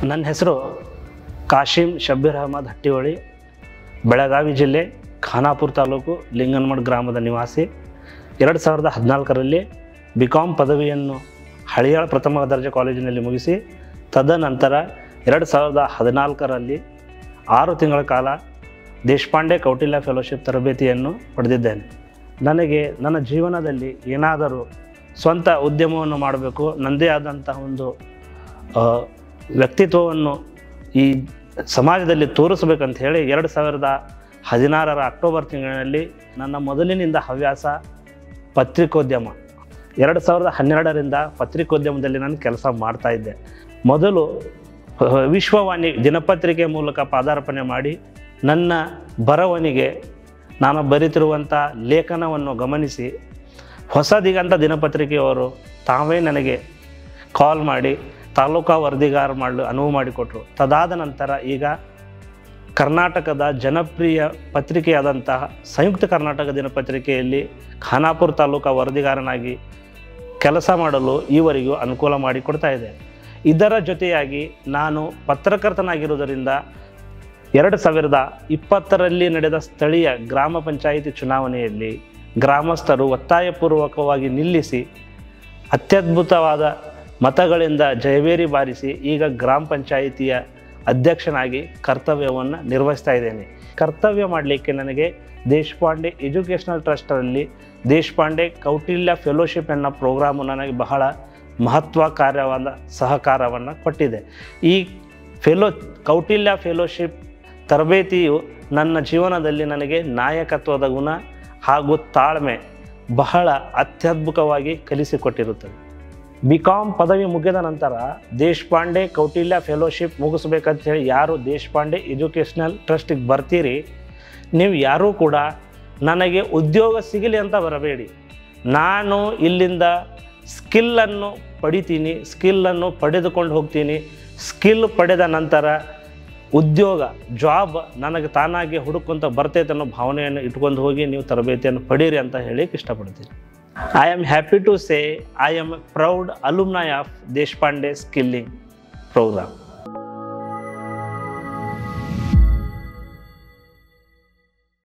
ನನ್ನ ಹೆಸರು ಕಾಶಿಂ ಶಬ್ಬೀರ್ ಅಹಮದ್ ಹಟ್ಟಿಹೊಳಿ ಬೆಳಗಾವಿ ಜಿಲ್ಲೆ ಖಾನಾಪುರ ತಾಲೂಕು ಲಿಂಗನಮಡ್ ಗ್ರಾಮದ ನಿವಾಸಿ ಎರಡು ಸಾವಿರದ ಹದಿನಾಲ್ಕರಲ್ಲಿ ಬಿ ಕಾಮ್ ಪದವಿಯನ್ನು ಹಳಿಯಾಳ ಪ್ರಥಮ ದರ್ಜೆ ಕಾಲೇಜಿನಲ್ಲಿ ಮುಗಿಸಿ ತದನಂತರ ಎರಡು ಸಾವಿರದ ಹದಿನಾಲ್ಕರಲ್ಲಿ ಆರು ತಿಂಗಳ ಕಾಲ ದೇಶಪಾಂಡೆ ಕೌಟಿಲ್ಯ ಫೆಲೋಶಿಪ್ ತರಬೇತಿಯನ್ನು ಪಡೆದಿದ್ದೇನೆ ನನಗೆ ನನ್ನ ಜೀವನದಲ್ಲಿ ಏನಾದರೂ ಸ್ವಂತ ಉದ್ಯಮವನ್ನು ಮಾಡಬೇಕು ನನ್ನದೇ ಆದಂತಹ ಒಂದು ಆ, ವ್ಯಕ್ತಿತ್ವವನ್ನು ಈ ಸಮಾಜದಲ್ಲಿ ತೋರಿಸ್ಬೇಕಂತ ಹೇಳಿ ಎರಡು ಸಾವಿರದ ಹದಿನಾರರ ಅಕ್ಟೋಬರ್ ತಿಂಗಳಿನಲ್ಲಿ ನನ್ನ ಮೊದಲಿನಿಂದ ಹವ್ಯಾಸ ಪತ್ರಿಕೋದ್ಯಮ ಎರಡು ಸಾವಿರದ ಹನ್ನೆರಡರಿಂದ ಪತ್ರಿಕೋದ್ಯಮದಲ್ಲಿ ನಾನು ಕೆಲಸ ಮಾಡ್ತಾ ಇದ್ದೆ ಮೊದಲು ಅಹ್, ವಿಶ್ವವಾಣಿ ದಿನಪತ್ರಿಕೆ ಮೂಲಕ ಪಾದಾರ್ಪಣೆ ಮಾಡಿ ನನ್ನ ಬರವಣಿಗೆ ನಾನು ಬರೀತಿರುವಂಥ ಲೇಖನವನ್ನು ಗಮನಿಸಿ ಹೊಸ ದಿಗಂತ ದಿನಪತ್ರಿಕೆಯವರು ತಾವೇ ನನಗೆ ಕಾಲ್ ಮಾಡಿ ತಾಲೂಕಾ ವರದಿಗಾರ ಮಾಡಲು ಅನುವು ಮಾಡಿಕೊಟ್ರು ತದಾದ ನಂತರ ಈಗ ಕರ್ನಾಟಕದ ಜನಪ್ರಿಯ ಪತ್ರಿಕೆಯಾದಂತಹ ಸಂಯುಕ್ತ ಕರ್ನಾಟಕ ದಿನಪತ್ರಿಕೆಯಲ್ಲಿ ಖಾನಾಪುರ ತಾಲೂಕಾ ವರದಿಗಾರನಾಗಿ ಕೆಲಸ ಮಾಡಲು ಈವರೆಗೂ ಅನುಕೂಲ ಮಾಡಿಕೊಡ್ತಾ ಇದೆ ಇದರ ಜೊತೆಯಾಗಿ ನಾನು ಪತ್ರಕರ್ತನಾಗಿರುವುದರಿಂದ ಎರಡು ಸಾವಿರದ ಇಪ್ಪತ್ತರಲ್ಲಿ ನಡೆದ ಸ್ಥಳೀಯ ಗ್ರಾಮ ಪಂಚಾಯಿತಿ ಚುನಾವಣೆಯಲ್ಲಿ ಗ್ರಾಮಸ್ಥರು ಒತ್ತಾಯಪೂರ್ವಕವಾಗಿ ನಿಲ್ಲಿಸಿ ಅತ್ಯದ್ಭುತವಾದ ಮತಗಳಿಂದ ಜಯಬೇರಿ ಬಾರಿಸಿ ಈಗ ಗ್ರಾಮ ಪಂಚಾಯಿತಿಯ ಅಧ್ಯಕ್ಷನಾಗಿ ಕರ್ತವ್ಯವನ್ನು ನಿರ್ವಹಿಸ್ತಾ ಇದ್ದೇನೆ ಕರ್ತವ್ಯ ಮಾಡಲಿಕ್ಕೆ ನನಗೆ ದೇಶಪಾಂಡೆ ಎಜುಕೇಷನಲ್ ಟ್ರಸ್ಟಲ್ಲಿ ದೇಶಪಾಂಡೆ ಕೌಟಿಲ್ಯ ಫೆಲೋಶಿಪ್ ಎನ್ನೋ ಪ್ರೋಗ್ರಾಮು ನನಗೆ ಬಹಳ ಮಹತ್ವಕಾರ್ಯವಾದ ಸಹಕಾರವನ್ನು ಕೊಟ್ಟಿದೆ ಈ ಫೆಲೋ ಕೌಟಿಲ್ಯ ಫೆಲೋಶಿಪ್ ತರಬೇತಿಯು ನನ್ನ ಜೀವನದಲ್ಲಿ ನನಗೆ ನಾಯಕತ್ವದ ಗುಣ ಹಾಗೂ ತಾಳ್ಮೆ ಬಹಳ ಅತ್ಯದ್ಭುತವಾಗಿ ಕಲಿಸಿಕೊಟ್ಟಿರುತ್ತದೆ ಬಿ ಕಾಮ್ ಪದವಿ ಮುಗಿದ ನಂತರ ದೇಶಪಾಂಡೆ ಕೌಟಿಲ್ಯ ಫೆಲೋಶಿಪ್ ಮುಗಿಸ್ಬೇಕಂತ ಹೇಳಿ ಯಾರು ದೇಶಪಾಂಡೆ ಎಜುಕೇಷ್ನಲ್ ಟ್ರಸ್ಟಿಗೆ ಬರ್ತೀರಿ ನೀವು ಯಾರೂ ಕೂಡ ನನಗೆ ಉದ್ಯೋಗ ಸಿಗಲಿ ಅಂತ ಬರಬೇಡಿ ನಾನು ಇಲ್ಲಿಂದ ಸ್ಕಿಲ್ಲನ್ನು ಪಡಿತೀನಿ ಸ್ಕಿಲ್ಲನ್ನು ಪಡೆದುಕೊಂಡು ಹೋಗ್ತೀನಿ ಸ್ಕಿಲ್ ಪಡೆದ ನಂತರ ಉದ್ಯೋಗ ಜಾಬ್ ನನಗೆ ತಾನಾಗಿ ಹುಡುಕೊಂತ ಬರ್ತೈತೆ ಅನ್ನೋ ಭಾವನೆಯನ್ನು ಇಟ್ಕೊಂಡು ಹೋಗಿ ನೀವು ತರಬೇತಿಯನ್ನು ಪಡೀರಿ ಅಂತ ಹೇಳಿಕ್ಕೆ ಇಷ್ಟಪಡ್ತೀನಿ I am happy to say I am proud alumni of Deshpande skilling program